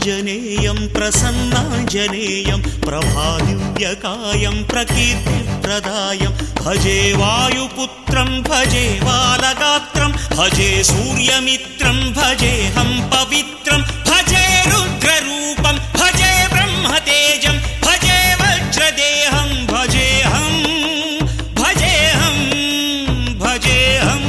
శ్రీయాञ्जनेयं प्रसन्नाञ्जनेयं प्रभादिव्यकायं प्रकीर्तिप्रदायं भजे वायुपुत्रं भजे बालगात्रं भजे सूर्यमित्रं भजेऽहं पवित्रं भजे रुद्ररूपं भजे ब्रह्मतेजं भजे वज्रदेहं भजेऽहं भजेऽहं भजेऽहम्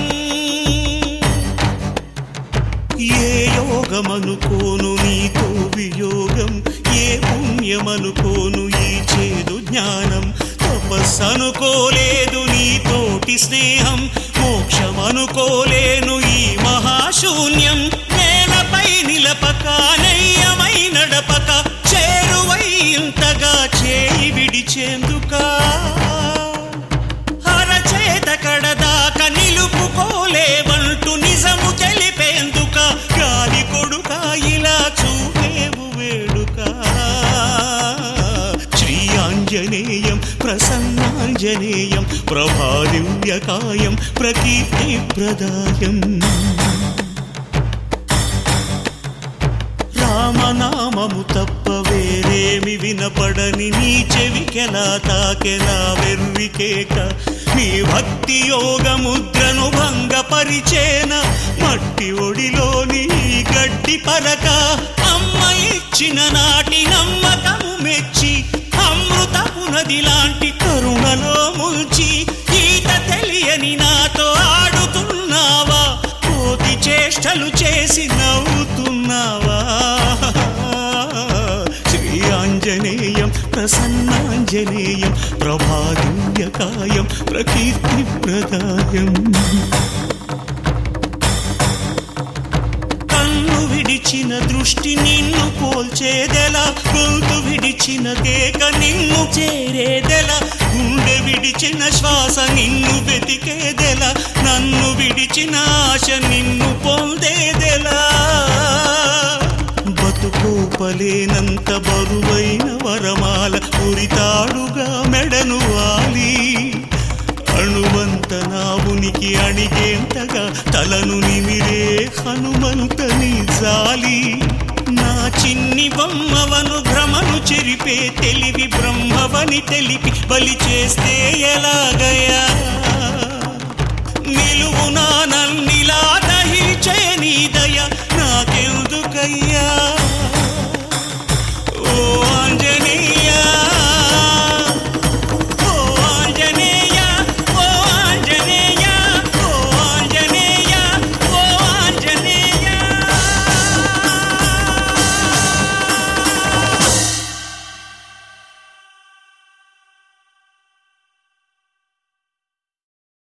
ఏ యోగమనుకోను నీతో వియోగం ఏ పుణ్యమనుకోను ఈ చేదు జ్ఞానం తపస్సనుకోలేదు నీతోటి స్నేహం మోక్షమనుకోలేను ఈ మహాశూన్యం నేలపై నిలపక నయ్యమై నడపక చేరువై ఇంతగా చేయి విడిచేందుకా అరచేత కడదాక నిలుపుకోలేవంటూ నిజము తెలిపేందుక గాలి కొడుక ఇలా చూపేవు వేడుక శ్రీ ఆంజనేయం ప్రసన్నాంజనేయం ప్రభాదివ్యకాయం ప్రకీర్తి ప్రదాయం రామనామము తప్ప వేరేమి వినపడని నీ చెవికెలా తాకెలా వెర్రికేక నీ భక్తి యోగ ముద్రను భంగపరిచేన మట్టి ఒడిలోని ఈ గడ్డి పరక అమ్మ ఇచ్చిన నాటి నమ్మకము మెచ్చి అమృతపు నది లాంటి కరుణలో ముంచి ఈత తెలియని నాతో ఆడుతున్నావా కోతి చేష్టలు చేసి నవ్వుతున్నావా శ్రీ ఆంజనేయం ప్రసన్నాంజనేయం ప్రభాదివ్యకాయం ప్రకీర్తి ప్రదాయం కన్ను విడిచిన దృష్టి నిన్ను పోల్చేదెలా గొంతు విడిచిన కేక నిన్ను చేరేదెలా గుండె విడిచిన శ్వాస నిన్ను వెతికేదెలా నన్ను విడిచిన ఆశ నిన్ను పొందేదెలా బతుకోపలేనంత బరువైన వరమాల ఉరితాడుగా మెడను వాలి అణువంత నా ఉనికి అణిగేంతగా తలను నిమిరే హనుమంతని జాలి నా చిన్ని బొమ్మవను భ్రమను చెరిపే తెలివి బ్రహ్మవని తెలిపి బలి చేస్తే ఎలాగయ